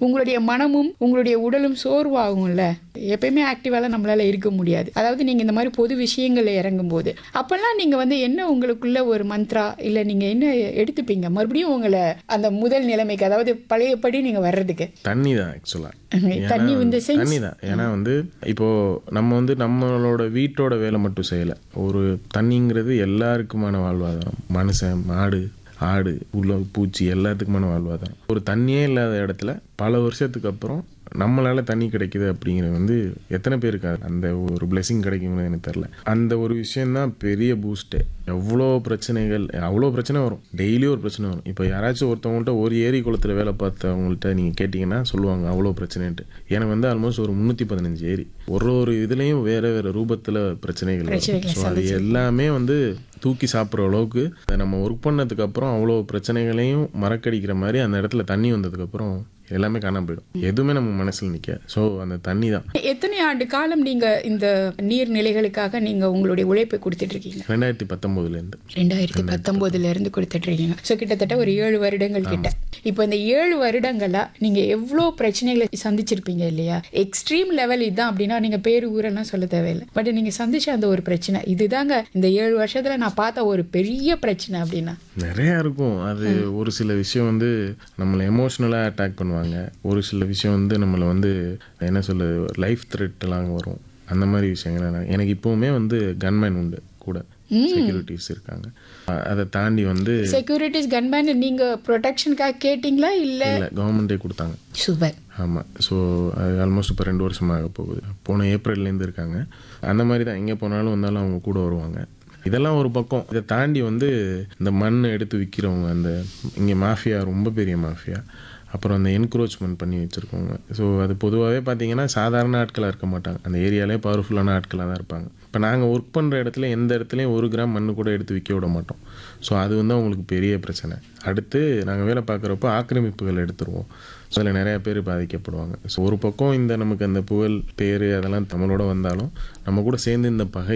உங்களுடைய மனமும் உங்களுடைய உடலும் சோர்வாகும்ல எப்பயுமே ஆக்டிவாலாம் நம்மளால இருக்க முடியாது அதாவது நீங்க இந்த மாதிரி பொது விஷயங்கள்ல இறங்கும் போது அப்பெல்லாம் நீங்க வந்து என்ன உங்களுக்குள்ள ஒரு மந்த்ரா இல்ல நீங்க என்ன எடுத்துப்பீங்க மறுபடியும் உங்களை அந்த முதல் நிலைமைக்கு அதாவது பழையபடி நீங்க வர்றதுக்கு தண்ணி தான் ஆக்சுவலாக தண்ணி இந்த சென்ஸ் தண்ணி தான் ஏன்னா வந்து இப்போ நம்ம வந்து நம்மளோட வீட்டோட வேலை மட்டும் செய்யலை ஒரு தண்ணிங்கிறது எல்லாருக்குமான வாழ்வாதாரம் மனுஷன் மாடு ஆடு உள்ள பூச்சி எல்லாத்துக்குமான வாழ்வாதாரம் ஒரு தண்ணியே இல்லாத இடத்துல பல வருஷத்துக்கு அப்புறம் நம்மளால தண்ணி கிடைக்குது அப்படிங்கிறது வந்து எத்தனை பேருக்கு அந்த ஒரு blessing கிடைக்குங்கிறது எனக்கு தெரில அந்த ஒரு விஷயம்தான் பெரிய பூஸ்ட்டு எவ்வளோ பிரச்சனைகள் அவ்வளோ பிரச்சனை வரும் டெய்லி ஒரு பிரச்சனை வரும் இப்போ யாராச்சும் ஒருத்தவங்கள்ட்ட ஒரு ஏரி குளத்தில் வேலை பார்த்தவங்கள்ட்ட நீங்கள் கேட்டிங்கன்னா சொல்லுவாங்க அவ்வளோ பிரச்சனைன்ட்டு எனக்கு வந்து ஆல்மோஸ்ட் ஒரு முந்நூற்றி பதினஞ்சு ஏரி ஒரு ஒரு இதுலேயும் வேறு வேறு ரூபத்தில் பிரச்சனைகள் வரும் ஸோ அது எல்லாமே வந்து தூக்கி சாப்பிட்ற அளவுக்கு அதை நம்ம ஒர்க் பண்ணதுக்கு அப்புறம் அவ்வளோ பிரச்சனைகளையும் மறக்கடிக்கிற மாதிரி அந்த இடத்துல தண்ணி வந்ததுக்கப்புறம் எல்லாமே காணாம போயிடும் எதுவுமே நம்ம மனசில் நிற்க ஸோ அந்த தண்ணி தான் எத்தனை ஆண்டு காலம் நீங்க இந்த நீர்நிலைகளுக்காக நீங்க உங்களுடைய உழைப்பை கொடுத்துட்டு இருக்கீங்க ரெண்டாயிரத்தி பத்தொம்போதுலேருந்து ரெண்டாயிரத்தி பத்தொன்பதுல இருந்து கொடுத்துட்டு இருக்கீங்க ஸோ கிட்டத்தட்ட ஒரு ஏழு வருடங்கள் கிட்ட இப்போ இந்த ஏழு வருடங்களா நீங்க எவ்வளோ பிரச்சனைகளை சந்திச்சிருப்பீங்க இல்லையா எக்ஸ்ட்ரீம் லெவல் இதுதான் அப்படின்னா நீங்க பேரு ஊரெல்லாம் சொல்ல தேவையில்லை பட் நீங்க சந்திச்ச அந்த ஒரு பிரச்சனை இதுதாங்க இந்த ஏழு வருஷத்துல நான் பார்த்த ஒரு பெரிய பிரச்சனை அப்படின்னா நிறையா இருக்கும் அது ஒரு சில விஷயம் வந்து நம்மளை எமோஷ்னலாக அட்டாக் பண்ணுவாங்க ஒரு சில விஷயம் வந்து நம்மளை வந்து என்ன சொல்ல லைஃப் த்ரெட்லாம் வரும் அந்த மாதிரி விஷயங்கள் எல்லாம். எனக்கு இப்போவுமே வந்து கன்மேன் உண்டு கூட செக்யூரிட்டிஸ் இருக்காங்க அ- அதை தாண்டி வந்து செக்யூரிட்டிஸ் கன்மேன் நீங்க ப்ரொடெக்ஷனுக்காக கேட்டிங்களா இல்ல இல்லை கவர்மெண்ட்டே கொடுத்தாங்க சூப்பர் ஆமாம் ஸோ அது ஆல்மோஸ்ட் இப்போ ரெண்டு வருஷமாக போகுது போன ஏப்ரல்லேருந்து இருக்காங்க அந்த மாதிரி தான் எங்கே போனாலும் வந்தாலும் அவங்க கூட வருவாங்க இதெல்லாம் ஒரு பக்கம் இதை தாண்டி வந்து இந்த மண் எடுத்து விற்கிறவங்க அந்த இங்கே மாஃபியா ரொம்ப பெரிய மாஃபியா அப்புறம் அந்த என்க்ரோச்மெண்ட் பண்ணி வச்சுருக்கவங்க ஸோ அது பொதுவாகவே பார்த்தீங்கன்னா சாதாரண ஆட்களாக இருக்க மாட்டாங்க அந்த ஏரியாலே பவர்ஃபுல்லான ஆட்களாக தான் இருப்பாங்க இப்போ நாங்கள் ஒர்க் பண்ணுற இடத்துல எந்த இடத்துலையும் ஒரு கிராம் மண்ணு கூட எடுத்து விற்க விட மாட்டோம் ஸோ அது வந்து அவங்களுக்கு பெரிய பிரச்சனை அடுத்து நாங்கள் வேலை பார்க்குறப்போ ஆக்கிரமிப்புகள் எடுத்துருவோம் ஸோ அதில் நிறையா பேர் பாதிக்கப்படுவாங்க ஸோ ஒரு பக்கம் இந்த நமக்கு அந்த புகழ் பேர் அதெல்லாம் தமிழோட வந்தாலும் நம்ம கூட சேர்ந்து இந்த பகை